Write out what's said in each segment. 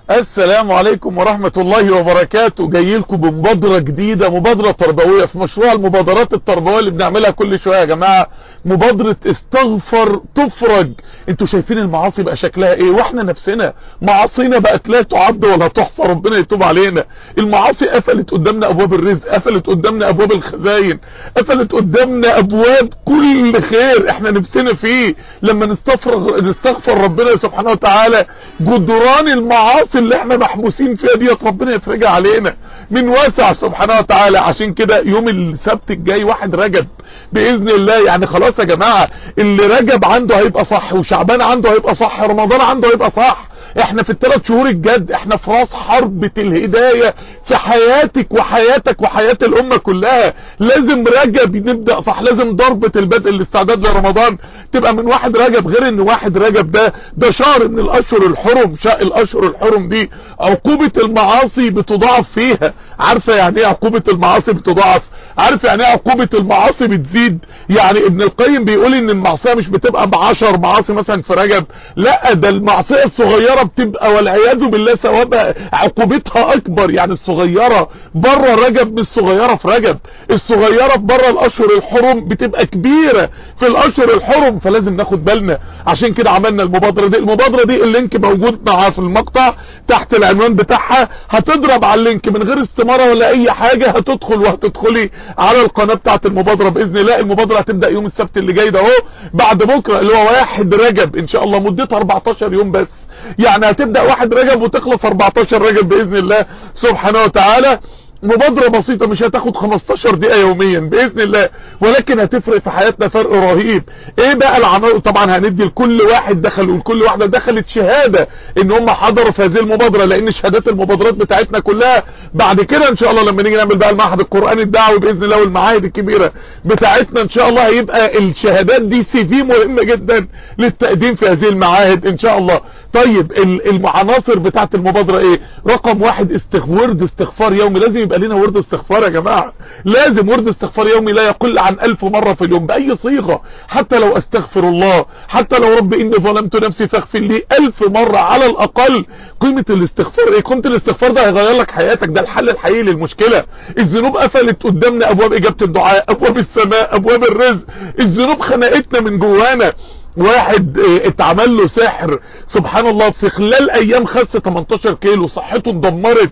السلام عليكم ورحمة الله وبركاته جاي لكم بمبادرة جديدة مبادرة تربوية في مشروع المبادرات التربوية اللي بنعملها كل شوية يا جماعة مبادرة استغفر تفرج انتوا شايفين المعاصي بقى شكلها ايه واحنا نفسنا معاصينا بقت لا تعد ولا تحصى ربنا يتوب علينا المعاصي قفلت قدامنا ابواب الرزق قفلت قدامنا ابواب الخزاين قفلت قدامنا ابواب كل خير احنا نفسنا فيه لما نستغفر نستغفر ربنا سبحانه وتعالى جدران المعاصي اللي احنا محبوسين فيها ديت ربنا يفرجها علينا من واسع سبحانه وتعالى عشان كده يوم السبت الجاي واحد رجب باذن الله يعني خلاص يا جماعه اللي رجب عنده هيبقى صح وشعبان عنده هيبقى صح رمضان عنده هيبقى صح احنا في الثلاث شهور الجد احنا في راس حربة الهداية في حياتك وحياتك وحياة الامة كلها لازم رجب نبدأ صح لازم ضربة البدء الاستعداد لرمضان تبقى من واحد رجب غير ان واحد رجب ده ده شهر من الاشهر الحرم شاء الاشهر الحرم دي عقوبة المعاصي بتضاعف فيها عارفة يعني ايه عقوبة المعاصي بتضاعف عارفة يعني ايه عقوبة المعاصي بتزيد يعني ابن القيم بيقول ان المعصية مش بتبقى بعشر معاصي مثلا في رجب لا ده المعصية الصغيرة بتبقى والعياذ بالله ثوابها عقوبتها اكبر يعني الصغيرة بره رجب مش صغيرة في رجب الصغيرة في بره الاشهر الحرم بتبقى كبيرة في الاشهر الحرم فلازم ناخد بالنا عشان كده عملنا المبادرة دي المبادرة دي اللينك موجود معاها في المقطع تحت العنوان بتاعها هتضرب على اللينك من غير استمارة ولا اي حاجة هتدخل وهتدخلي على القناة بتاعت المبادرة باذن الله المبادرة هتبدأ يوم السبت اللي جاي ده اهو بعد بكرة اللي هو واحد رجب ان شاء الله مدتها 14 يوم بس يعني هتبدأ واحد رجب وتخلص 14 رجب بإذن الله سبحانه وتعالى مبادرة بسيطة مش هتاخد 15 دقيقة يوميا بإذن الله ولكن هتفرق في حياتنا فرق رهيب ايه بقى العناصر طبعا هندي لكل واحد دخل ولكل واحدة دخلت شهادة ان هم حضروا في هذه المبادرة لان شهادات المبادرات بتاعتنا كلها بعد كده ان شاء الله لما نيجي نعمل بقى المعهد القرآني الدعوي بإذن الله والمعاهد الكبيرة بتاعتنا ان شاء الله هيبقى الشهادات دي سي في مهمة جدا للتقديم في هذه المعاهد ان شاء الله طيب العناصر بتاعت المبادرة ايه رقم واحد استغ... ورد استغفار يومي لازم يبقى لنا ورد استغفار يا جماعة لازم ورد استغفار يومي لا يقل عن الف مرة في اليوم بأي صيغة حتى لو استغفر الله حتى لو رب اني ظلمت نفسي فاغفر لي الف مرة على الاقل قيمة الاستغفار ايه قيمة الاستغفار ده هيغير لك حياتك ده الحل الحقيقي للمشكلة الذنوب قفلت قدامنا ابواب اجابة الدعاء ابواب السماء ابواب الرزق الذنوب خنقتنا من جوانا واحد اتعمل له سحر سبحان الله في خلال ايام خس 18 كيلو صحته اتدمرت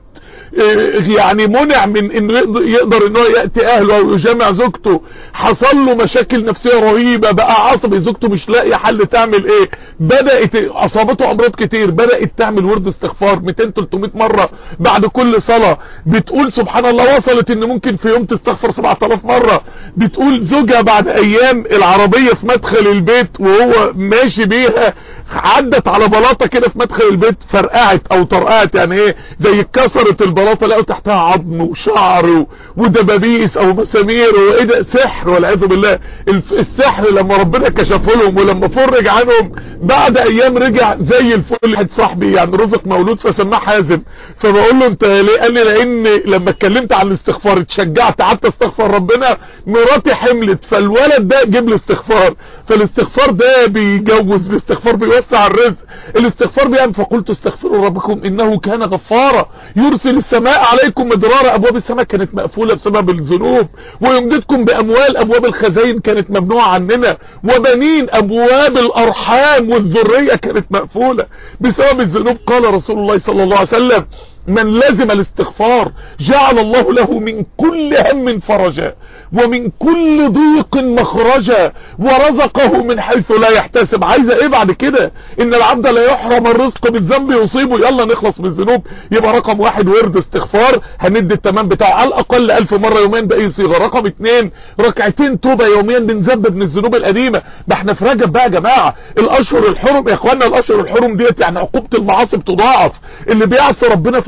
يعني منع من انه يقدر انه يأتي اهله او يجامع زوجته حصل له مشاكل نفسية رهيبة بقى عصبي زوجته مش لاقي حل تعمل ايه بدأت اصابته امراض كتير بدأت تعمل ورد استغفار 200 300 مرة بعد كل صلاة بتقول سبحان الله وصلت ان ممكن في يوم تستغفر 7000 مرة بتقول زوجها بعد ايام العربية في مدخل البيت وهو ماشي بيها عدت على بلاطة كده في مدخل البيت فرقعت او طرقعت يعني ايه زي اتكسرت البلاطة لقوا تحتها عظم وشعر ودبابيس او مسامير وايه ده سحر والعياذ بالله السحر لما ربنا كشفه لهم ولما فرج عنهم بعد ايام رجع زي الفل واحد صاحبي يعني رزق مولود فسماه حازم فبقول له انت ليه قال لي لان لما اتكلمت عن الاستغفار اتشجعت قعدت استغفر ربنا مراتي حملت فالولد ده جيب لي استغفار فالاستغفار ده بيجوز الاستغفار بيوسع الرزق الاستغفار بيعمل فقلت استغفروا ربكم انه كان غفارا يرسل السماء عليكم مدرارا ابواب السماء كانت مقفولة بسبب الذنوب ويمددكم باموال ابواب الخزائن كانت ممنوعة عننا وبنين ابواب الارحام والذرية كانت مقفولة بسبب الذنوب قال رسول الله صلى الله عليه وسلم من لزم الاستغفار جعل الله له من كل هم فرجا ومن كل ضيق مخرجا ورزقه من حيث لا يحتسب عايزة ايه بعد كده ان العبد لا يحرم الرزق بالذنب يصيبه يلا نخلص من الذنوب يبقى رقم واحد ورد استغفار هندي التمام بتاعه على الاقل الف مرة يوميا باي صيغة رقم اتنين ركعتين توبة يوميا بنذنب من الذنوب القديمة ما احنا في رجب بقى يا جماعة الاشهر الحرم يا اخوانا الاشهر الحرم ديت يعني عقوبة المعاصي بتضاعف اللي بيعصي ربنا في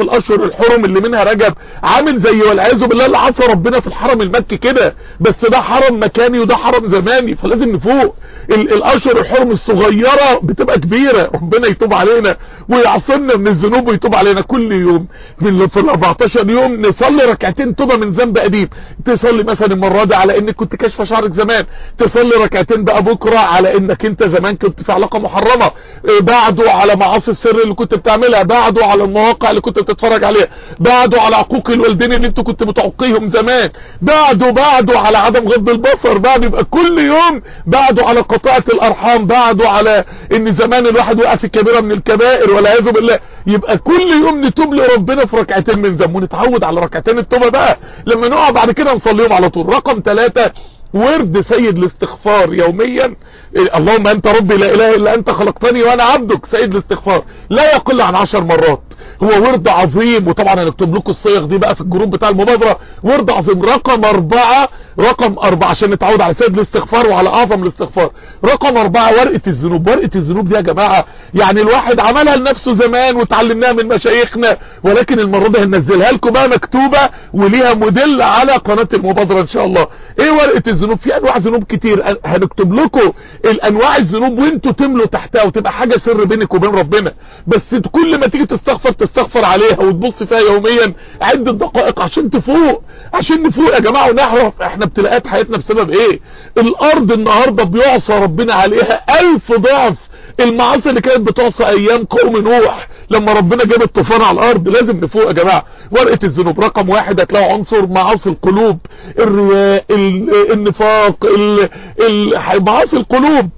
الاشهر الحرم اللي منها رجب عامل زي والعياذ بالله اللي عصى ربنا في الحرم المكي كده بس ده حرم مكاني وده حرم زماني فلازم نفوق ال الاشهر الحرم الصغيره بتبقى كبيره ربنا يتوب علينا ويعصمنا من الذنوب ويتوب علينا كل يوم في ال 14 يوم نصلي ركعتين توبه من ذنب قديم تصلي مثلا المره دي على انك كنت كاشفه شعرك زمان تصلي ركعتين بقى بكره على انك انت زمان كنت في علاقه محرمه بعده على معاصي السر اللي كنت بتعملها بعده على المواقع اللي كنت بتتفرج عليها بعده على عقوق الوالدين اللي انت كنت بتعقيهم زمان بعده بعده على عدم غض البصر بعده يبقى كل يوم بعده على قطاعه الارحام بعده على ان زمان الواحد وقع في كبيره من الكبائر والعياذ بالله يبقى كل يوم نتوب لربنا في ركعتين من ذنب ونتعود على ركعتين التوبه بقى لما نقع بعد كده نصليهم على طول رقم ثلاثة ورد سيد الاستغفار يوميا اللهم انت ربي لا اله الا انت خلقتني وانا عبدك سيد الاستغفار لا يقل عن عشر مرات هو ورد عظيم وطبعا هنكتب لكم الصيغ دي بقى في الجروب بتاع المبادرة ورد عظيم رقم اربعة رقم اربعة عشان نتعود على سيد الاستغفار وعلى اعظم الاستغفار رقم اربعة ورقة الذنوب ورقة الذنوب دي يا جماعة يعني الواحد عملها لنفسه زمان وتعلمناها من مشايخنا ولكن المرة دي هننزلها لكم بقى مكتوبة وليها موديل على قناة المبادرة ان شاء الله ايه ورقة الذنوب في انواع ذنوب كتير هنكتب لكم الانواع الذنوب وانتوا تملوا تحتها وتبقى حاجة سر بينك وبين ربنا بس كل ما تيجي تستغفر تستغفر عليها وتبص فيها يوميا عدة دقائق عشان تفوق عشان نفوق يا جماعة ونعرف احنا ابتلاءات حياتنا بسبب ايه الارض النهاردة بيعصى ربنا عليها الف ضعف المعاصي اللي كانت بتعصى ايام قوم نوح لما ربنا جاب الطوفان على الارض لازم نفوق يا جماعة ورقة الذنوب رقم واحد هتلاقوا عنصر معاصي القلوب الرياء النفاق معاصي القلوب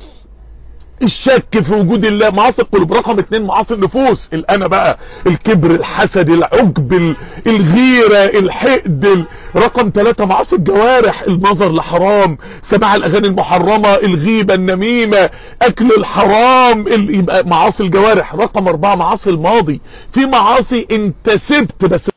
الشك في وجود الله معاصي القلوب رقم اتنين معاصي النفوس الانا بقى الكبر الحسد العجب الغيرة الحقد رقم ثلاثة معاصي الجوارح النظر لحرام سماع الاغاني المحرمة الغيبة النميمة اكل الحرام يبقى معاصي الجوارح رقم اربعة معاصي الماضي في معاصي انت سبت بس